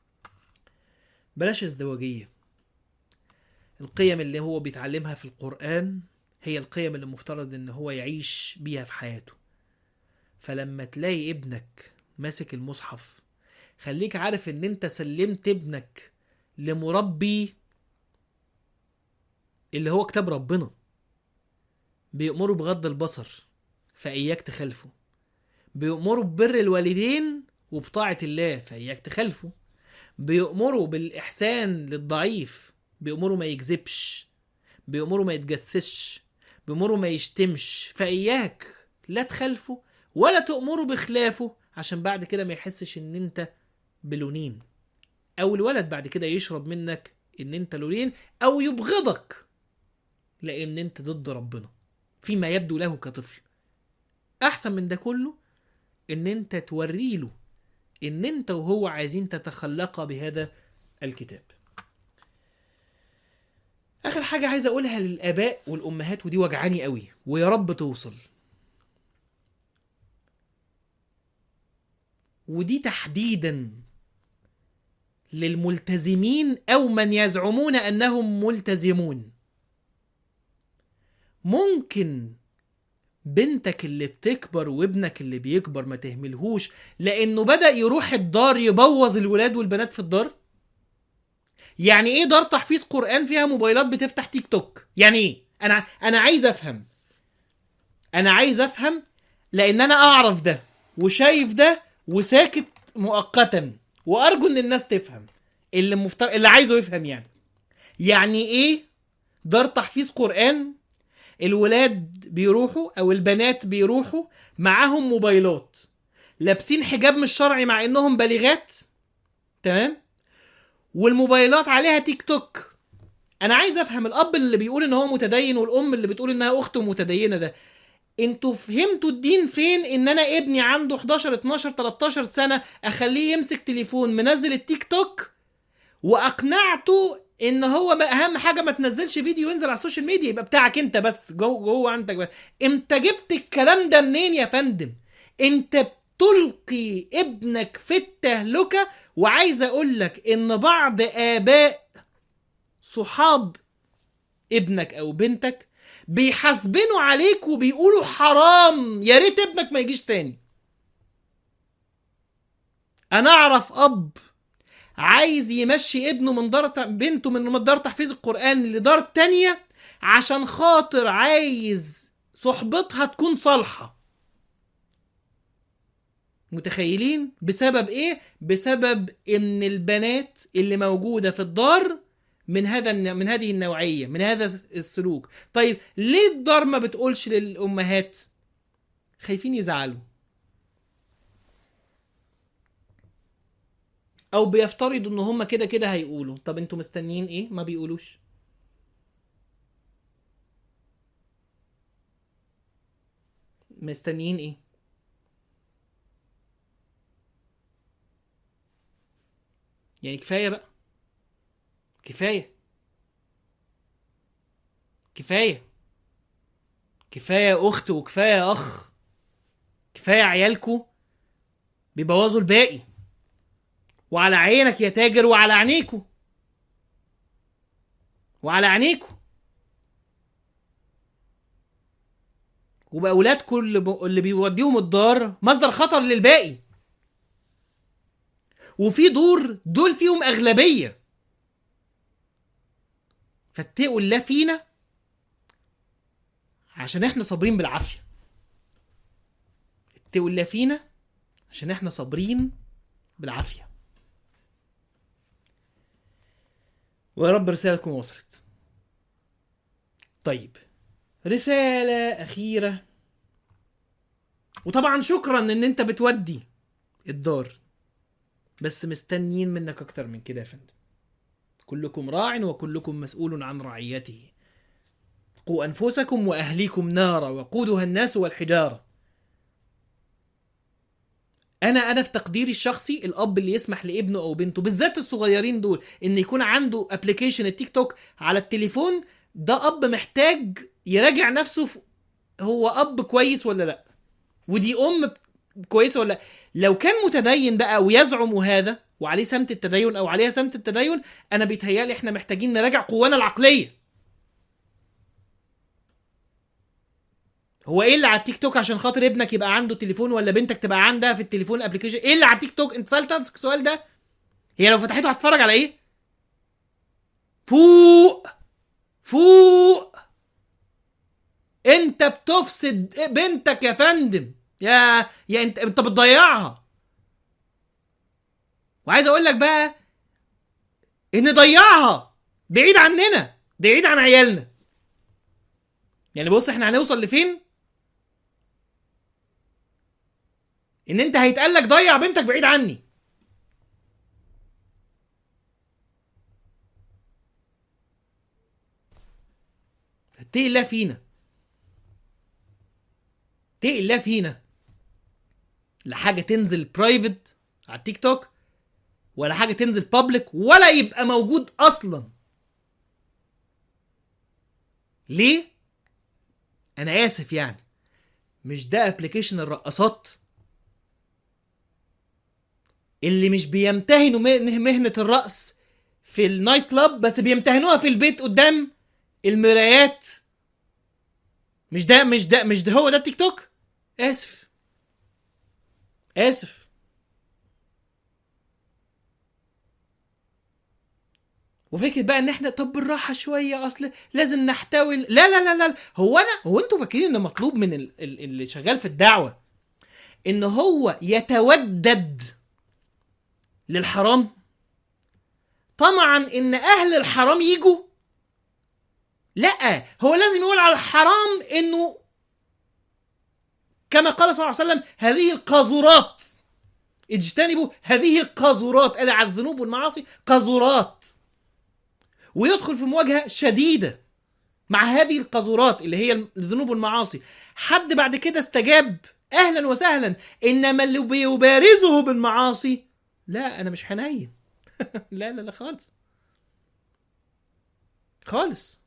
بلاش ازدواجية القيم اللي هو بيتعلمها في القرآن هي القيم اللي مفترض ان هو يعيش بيها في حياته فلما تلاقي ابنك ماسك المصحف خليك عارف ان انت سلمت ابنك لمربي اللي هو كتاب ربنا بيأمره بغض البصر فإياك تخالفه بيأمره ببر الوالدين وبطاعة الله فإياك تخالفه بيأمره بالإحسان للضعيف بيأمره ما يكذبش بيأمره ما يتجسسش بيأمره ما يشتمش فإياك لا تخالفه ولا تأمره بخلافه عشان بعد كده ما يحسش ان انت بلونين او الولد بعد كده يشرب منك ان انت لونين او يبغضك لان انت ضد ربنا فيما يبدو له كطفل احسن من ده كله ان انت توري له ان انت وهو عايزين تتخلقا بهذا الكتاب اخر حاجه عايز اقولها للاباء والامهات ودي وجعاني قوي ويا رب توصل ودي تحديدا للملتزمين او من يزعمون انهم ملتزمون ممكن بنتك اللي بتكبر وابنك اللي بيكبر ما تهملهوش لانه بدا يروح الدار يبوظ الولاد والبنات في الدار يعني ايه دار تحفيظ قران فيها موبايلات بتفتح تيك توك يعني ايه انا انا عايز افهم انا عايز افهم لان انا اعرف ده وشايف ده وساكت مؤقتا وارجو ان الناس تفهم اللي مفتر... اللي عايزه يفهم يعني يعني ايه دار تحفيظ قران الولاد بيروحوا او البنات بيروحوا معاهم موبايلات لابسين حجاب مش شرعي مع انهم بالغات تمام والموبايلات عليها تيك توك انا عايز افهم الاب اللي بيقول ان هو متدين والام اللي بتقول انها اخته متدينه ده انتوا فهمتوا الدين فين ان انا ابني عنده 11 12 13 سنه اخليه يمسك تليفون منزل التيك توك واقنعته ان هو ما اهم حاجه ما تنزلش فيديو ينزل على السوشيال ميديا يبقى بتاعك انت بس جوه جوه عندك بس انت جبت الكلام ده منين يا فندم انت بتلقي ابنك في التهلكه وعايز اقول لك ان بعض اباء صحاب ابنك او بنتك بيحاسبنوا عليك وبيقولوا حرام يا ريت ابنك ما يجيش تاني انا اعرف اب عايز يمشي ابنه من دار بنته من دار تحفيظ القران لدار تانية عشان خاطر عايز صحبتها تكون صالحه متخيلين بسبب ايه بسبب ان البنات اللي موجوده في الدار من هذا من هذه النوعيه من هذا السلوك طيب ليه الدار ما بتقولش للامهات خايفين يزعلوا او بيفترضوا ان هم كده كده هيقولوا طب انتوا مستنيين ايه ما بيقولوش مستنيين ايه يعني كفايه بقى كفايه كفايه كفايه اخت وكفايه اخ كفايه عيالكو بيبوظوا الباقي وعلى عينك يا تاجر وعلى عينيكو وعلى عينيكو وبأولادكم اللي, ب... اللي بيوديهم الدار مصدر خطر للباقي وفي دور دول فيهم أغلبية فاتقوا الله فينا عشان احنا صابرين بالعافية اتقوا الله فينا عشان احنا صابرين بالعافية ويا رب رسالتكم وصلت طيب رسالة أخيرة وطبعا شكرا ان انت بتودي الدار بس مستنيين منك اكتر من كده يا فندم كلكم راع وكلكم مسؤول عن رعيته قوا انفسكم واهليكم نارا وقودها الناس والحجاره انا انا في تقديري الشخصي الاب اللي يسمح لابنه او بنته بالذات الصغيرين دول ان يكون عنده ابلكيشن التيك توك على التليفون ده اب محتاج يراجع نفسه في هو اب كويس ولا لا ودي ام كويسه ولا لا لو كان متدين بقى ويزعم هذا وعليه سمت التدين او عليها سمت التدين انا بيتهيالي احنا محتاجين نراجع قوانا العقليه هو ايه اللي على التيك توك عشان خاطر ابنك يبقى عنده تليفون ولا بنتك تبقى عندها في التليفون ابلكيشن ايه اللي على التيك توك انت سالت نفسك السؤال ده هي لو فتحته هتتفرج على ايه فوق فوق انت بتفسد بنتك يا فندم يا يا انت انت بتضيعها وعايز اقول لك بقى ان ضيعها بعيد عننا بعيد عن عيالنا يعني بص احنا هنوصل لفين ان انت هيتقال لك ضيع بنتك بعيد عني اتقي الله فينا اتقي الله فينا لا حاجه تنزل برايفت على التيك توك ولا حاجه تنزل بابليك ولا يبقى موجود اصلا ليه انا اسف يعني مش ده ابلكيشن الرقصات اللي مش بيمتهنوا مهنة مهنة الرقص في النايت كلاب بس بيمتهنوها في البيت قدام المرايات مش ده مش ده مش ده هو ده التيك توك اسف اسف وفكره بقى ان احنا طب بالراحه شويه اصل لازم نحتوي لا لا لا لا هو انا هو انتوا فاكرين ان مطلوب من ال- ال- اللي شغال في الدعوه ان هو يتودد للحرام طمعا ان اهل الحرام يجوا لا هو لازم يقول على الحرام انه كما قال صلى الله عليه وسلم هذه القاذورات اجتنبوا هذه القاذورات قال على الذنوب والمعاصي قاذورات ويدخل في مواجهه شديده مع هذه القاذورات اللي هي الذنوب والمعاصي حد بعد كده استجاب اهلا وسهلا انما اللي بيبارزه بالمعاصي لا انا مش حنين لا لا لا خالص خالص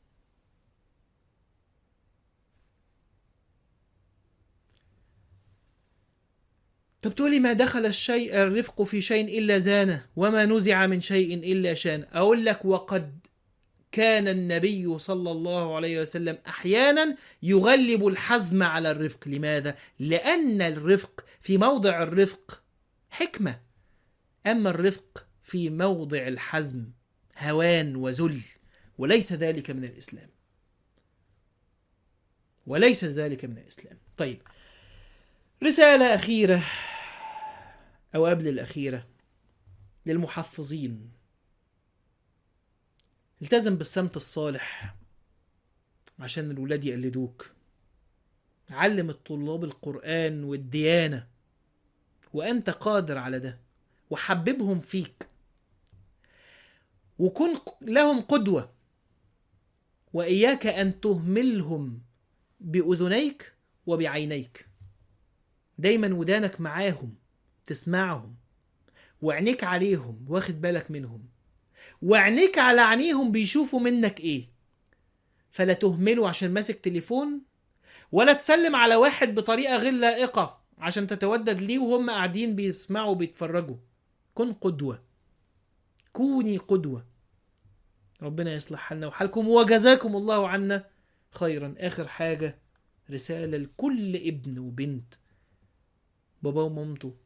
طب تقولي ما دخل الشيء الرفق في شيء الا زانه وما نزع من شيء الا شان اقول لك وقد كان النبي صلى الله عليه وسلم احيانا يغلب الحزم على الرفق لماذا لان الرفق في موضع الرفق حكمه اما الرفق في موضع الحزم هوان وذل وليس ذلك من الاسلام وليس ذلك من الاسلام طيب رساله اخيره او قبل الاخيره للمحفظين التزم بالسمت الصالح عشان الولاد يقلدوك علم الطلاب القرآن والديانة وأنت قادر على ده وحببهم فيك وكن لهم قدوة وإياك أن تهملهم بأذنيك وبعينيك دايما ودانك معاهم تسمعهم وعينيك عليهم واخد بالك منهم وعينيك على عينيهم بيشوفوا منك ايه فلا تهمله عشان ماسك تليفون ولا تسلم على واحد بطريقة غير لائقة عشان تتودد ليه وهم قاعدين بيسمعوا وبيتفرجوا كن قدوة كوني قدوة ربنا يصلح حالنا وحالكم وجزاكم الله عنا خيرا آخر حاجة رسالة لكل ابن وبنت بابا ومامته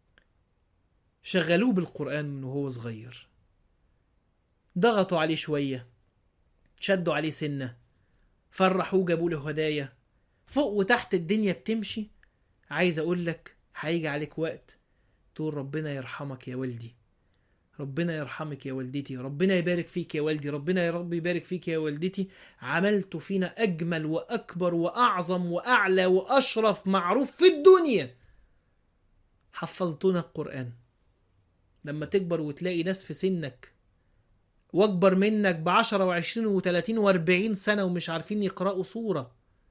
شغلوه بالقرآن من وهو صغير ضغطوا عليه شوية شدوا عليه سنة فرحوه جابوا له هدايا فوق وتحت الدنيا بتمشي عايز اقول لك هيجي عليك وقت تقول ربنا يرحمك يا والدي ربنا يرحمك يا والدتي ربنا يبارك فيك يا والدي ربنا يا رب يبارك فيك يا والدتي عملت فينا اجمل واكبر واعظم واعلى واشرف معروف في الدنيا حفظتونا القران لما تكبر وتلاقي ناس في سنك واكبر منك بعشرة وعشرين وتلاتين واربعين سنة ومش عارفين يقرأوا سورة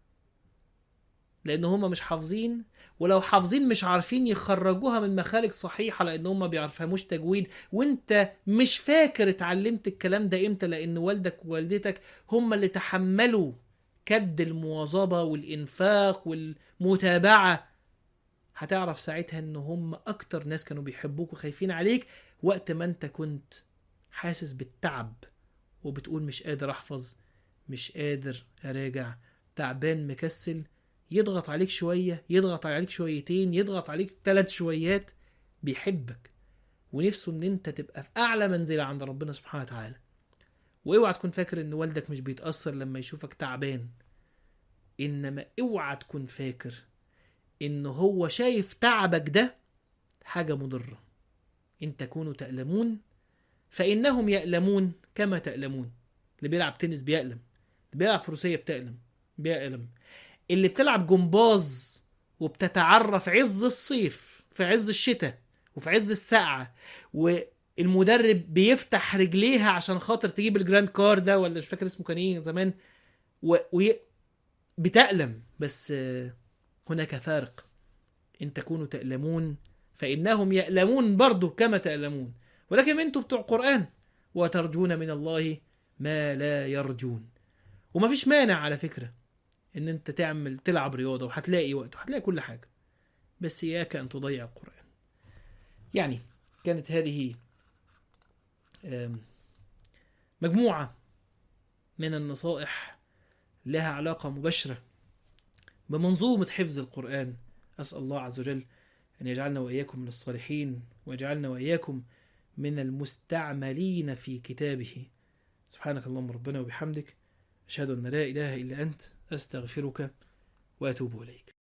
لان هم مش حافظين ولو حافظين مش عارفين يخرجوها من مخارج صحيحه لان هم ما بيعرفهموش تجويد وانت مش فاكر اتعلمت الكلام ده امتى لان والدك ووالدتك هم اللي تحملوا كد المواظبه والانفاق والمتابعه هتعرف ساعتها ان هم اكتر ناس كانوا بيحبوك وخايفين عليك وقت ما انت كنت حاسس بالتعب وبتقول مش قادر احفظ مش قادر اراجع تعبان مكسل يضغط عليك شوية يضغط عليك شويتين يضغط عليك ثلاث شويات بيحبك ونفسه ان انت تبقى في اعلى منزلة عند ربنا سبحانه وتعالى واوعى تكون فاكر ان والدك مش بيتأثر لما يشوفك تعبان انما اوعى تكون فاكر ان هو شايف تعبك ده حاجة مضرة ان تكونوا تألمون فإنهم يألمون كما تألمون اللي بيلعب تنس بيألم اللي بيلعب فروسية بتألم بيألم اللي بتلعب جمباز وبتتعرى في عز الصيف في عز الشتاء وفي عز السقعة والمدرب بيفتح رجليها عشان خاطر تجيب الجراند كار ده ولا مش فاكر اسمه كان ايه زمان و... و... بتألم بس هناك فارق ان تكونوا تألمون فإنهم يألمون برضه كما تألمون ولكن انتوا بتوع قرآن وترجون من الله ما لا يرجون وما فيش مانع على فكرة ان انت تعمل تلعب رياضة وهتلاقي وقت وهتلاقي كل حاجة بس اياك ان تضيع القرآن يعني كانت هذه مجموعة من النصائح لها علاقة مباشرة بمنظومة حفظ القرآن أسأل الله عز وجل أن يجعلنا وإياكم من الصالحين ويجعلنا وإياكم من المستعملين في كتابه سبحانك اللهم ربنا وبحمدك أشهد أن لا إله إلا أنت أستغفرك وأتوب إليك